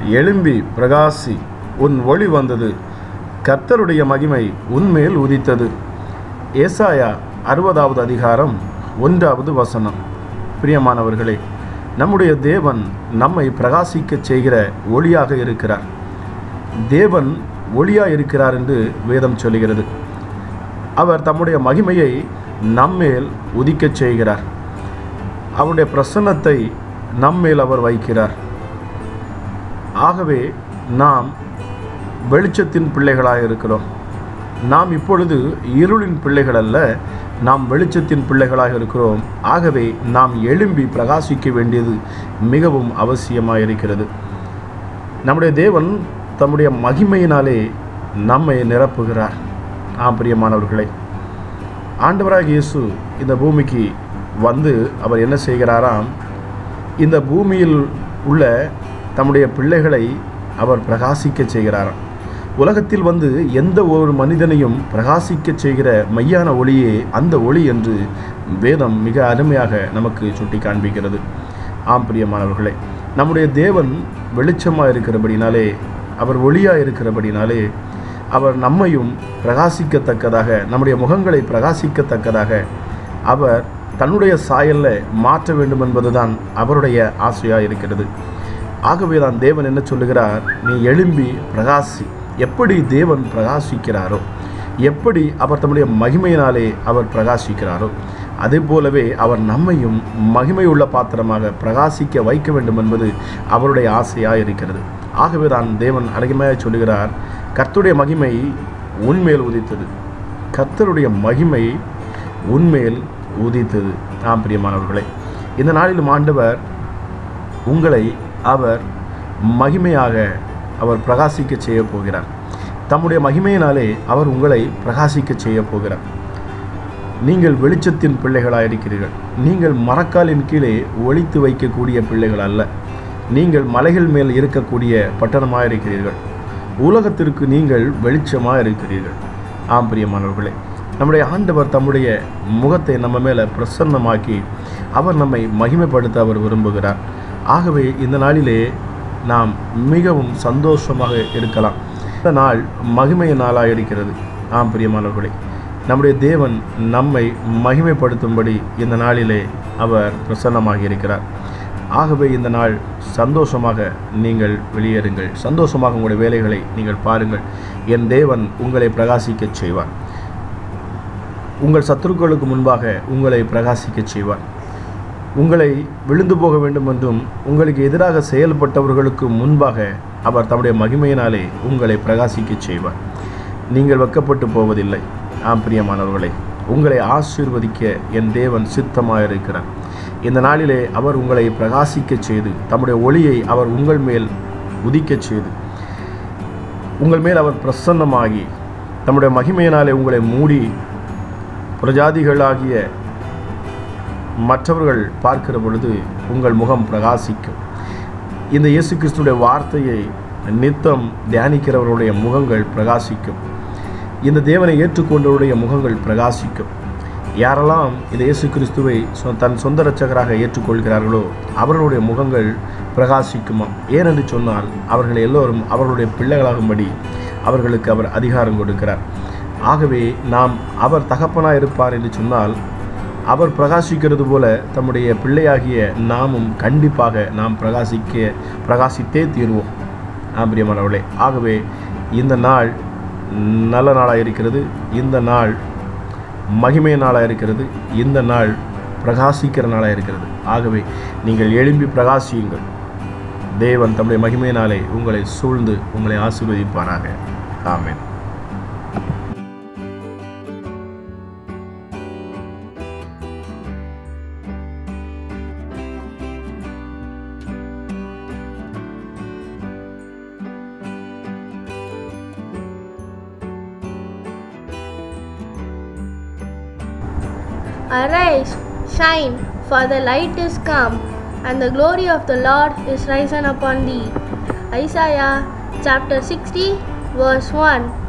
எழும்பி பிரகாசி உன் ஒளி வந்தது கர்த்தருடைய மகிமை உன்மேல் உதித்தது ஏசாயா அறுபதாவது அதிகாரம் ஒன்றாவது வசனம் பிரியமானவர்களே நம்முடைய தேவன் நம்மை பிரகாசிக்கச் செய்கிற ஒளியாக இருக்கிறார் தேவன் ஒளியாக இருக்கிறார் என்று வேதம் சொல்கிறது அவர் தம்முடைய மகிமையை நம்மேல் உதிக்கச் செய்கிறார் அவருடைய பிரசன்னத்தை நம்மேல் அவர் வைக்கிறார் ஆகவே நாம் வெளிச்சத்தின் பிள்ளைகளாக இருக்கிறோம் நாம் இப்பொழுது இருளின் பிள்ளைகள் அல்ல நாம் வெளிச்சத்தின் பிள்ளைகளாக இருக்கிறோம் ஆகவே நாம் எழும்பி பிரகாசிக்க வேண்டியது மிகவும் அவசியமாக இருக்கிறது நம்முடைய தேவன் தம்முடைய மகிமையினாலே நம்மை நிரப்புகிறார் ஆம் பிரியமானவர்களே ஆண்டவராக இயேசு இந்த பூமிக்கு வந்து அவர் என்ன செய்கிறாராம் இந்த பூமியில் உள்ள தம்முடைய பிள்ளைகளை அவர் பிரகாசிக்க செய்கிறாராம் உலகத்தில் வந்து எந்த ஒரு மனிதனையும் பிரகாசிக்க செய்கிற மையான ஒளியே அந்த ஒளி என்று வேதம் மிக அருமையாக நமக்கு சுட்டி காண்பிக்கிறது ஆம் பிரியமானவர்களே நம்முடைய தேவன் வெளிச்சமாக இருக்கிறபடினாலே அவர் ஒளியாக இருக்கிறபடினாலே அவர் நம்மையும் பிரகாசிக்கத்தக்கதாக நம்முடைய முகங்களை பிரகாசிக்கத்தக்கதாக அவர் தன்னுடைய சாயலில் மாற்ற வேண்டும் என்பதுதான் அவருடைய ஆசையாக இருக்கிறது ஆகவே தான் தேவன் என்ன சொல்லுகிறார் நீ எழும்பி பிரகாசி எப்படி தேவன் பிரகாசிக்கிறாரோ எப்படி அவர் தம்முடைய மகிமையினாலே அவர் பிரகாசிக்கிறாரோ அதே போலவே அவர் நம்மையும் மகிமையுள்ள பாத்திரமாக பிரகாசிக்க வைக்க வேண்டும் என்பது அவருடைய ஆசையாக இருக்கிறது ஆகவே தான் தேவன் அழகமையாக சொல்லுகிறார் கர்த்தருடைய மகிமை உன்மேல் உதித்தது கர்த்தருடைய மகிமை உன்மேல் உதித்தது ஆம் பிரியமானவர்களே இந்த நாளிலும் ஆண்டவர் உங்களை அவர் மகிமையாக அவர் பிரகாசிக்க செய்ய போகிறார் தம்முடைய மகிமையினாலே அவர் உங்களை பிரகாசிக்க செய்ய போகிறார் நீங்கள் வெளிச்சத்தின் பிள்ளைகளாக இருக்கிறீர்கள் நீங்கள் மரக்காலின் கீழே ஒழித்து வைக்கக்கூடிய பிள்ளைகள் அல்ல நீங்கள் மலைகள் மேல் இருக்கக்கூடிய பட்டணமாக இருக்கிறீர்கள் உலகத்திற்கு நீங்கள் வெளிச்சமாக இருக்கிறீர்கள் ஆம் பிரியமானவர்களே நம்முடைய ஆண்டவர் தம்முடைய முகத்தை நம்ம மேலே பிரசன்னமாக்கி அவர் நம்மை மகிமைப்படுத்த அவர் விரும்புகிறார் ஆகவே இந்த நாளிலே நாம் மிகவும் சந்தோஷமாக இருக்கலாம் இந்த நாள் மகிமைய நாளாக இருக்கிறது ஆம் பிரியமானவர்களே நம்முடைய தேவன் நம்மை மகிமைப்படுத்தும்படி இந்த நாளிலே அவர் பிரசன்னமாகி இருக்கிறார் ஆகவே இந்த நாள் சந்தோஷமாக நீங்கள் வெளியேறுங்கள் சந்தோஷமாக உங்களுடைய வேலைகளை நீங்கள் பாருங்கள் என் தேவன் உங்களை பிரகாசிக்கச் செய்வார் உங்கள் சத்துருக்களுக்கு முன்பாக உங்களை பிரகாசிக்கச் செய்வார் உங்களை விழுந்து போக வேண்டும் என்றும் உங்களுக்கு எதிராக செயல்பட்டவர்களுக்கு முன்பாக அவர் தம்முடைய மகிமையினாலே உங்களை பிரகாசிக்கச் செய்வார் நீங்கள் வெக்கப்பட்டு போவதில்லை ஆம் பிரியமானவர்களே உங்களை ஆசீர்வதிக்க என் தேவன் சித்தமாக இருக்கிறார் இந்த நாளிலே அவர் உங்களை பிரகாசிக்கச் செய்து தம்முடைய ஒளியை அவர் உங்கள் மேல் உதிக்கச் செய்து உங்கள் மேல் அவர் பிரசன்னமாகி தம்முடைய மகிமையினாலே உங்களை மூடி பிரஜாதிகளாகிய மற்றவர்கள் பார்க்கிற பொழுது உங்கள் முகம் பிரகாசிக்கும் இந்த இயேசு கிறிஸ்துடைய வார்த்தையை நித்தம் தியானிக்கிறவருடைய முகங்கள் பிரகாசிக்கும் இந்த தேவனை ஏற்றுக்கொண்டவருடைய முகங்கள் பிரகாசிக்கும் யாரெல்லாம் இந்த இயேசு கிறிஸ்துவை சொ- தன் சொந்த இரட்சகராக ஏற்றுக்கொள்கிறார்களோ அவர்களுடைய முகங்கள் பிரகாசிக்குமாம் ஏனென்று சொன்னால் அவர்கள் எல்லோரும் அவர்களுடைய பிள்ளைகளாகும்படி அவர்களுக்கு அவர் அதிகாரம் கொடுக்கிறார் ஆகவே நாம் அவர் தகப்பனாக இருப்பார் என்று சொன்னால் அவர் பிரகாசிக்கிறது போல தம்முடைய பிள்ளையாகிய நாமும் கண்டிப்பாக நாம் பிரகாசிக்க பிரகாசித்தே தீர்வோம் ஆம் பிரியமானவர்களே ஆகவே இந்த நாள் நல்ல நாளாக இருக்கிறது இந்த நாள் மகிமை நாளாக இருக்கிறது இந்த நாள் பிரகாசிக்கிற நாளாக இருக்கிறது ஆகவே நீங்கள் எழும்பி பிரகாசியுங்கள் தேவன் தம்முடைய மகிமையினாலே உங்களை சூழ்ந்து உங்களை ஆசீர்வதிப்பாராக ஆமென் Arise, shine, for the light is come, and the glory of the Lord is risen upon thee. Isaiah chapter 60, verse 1.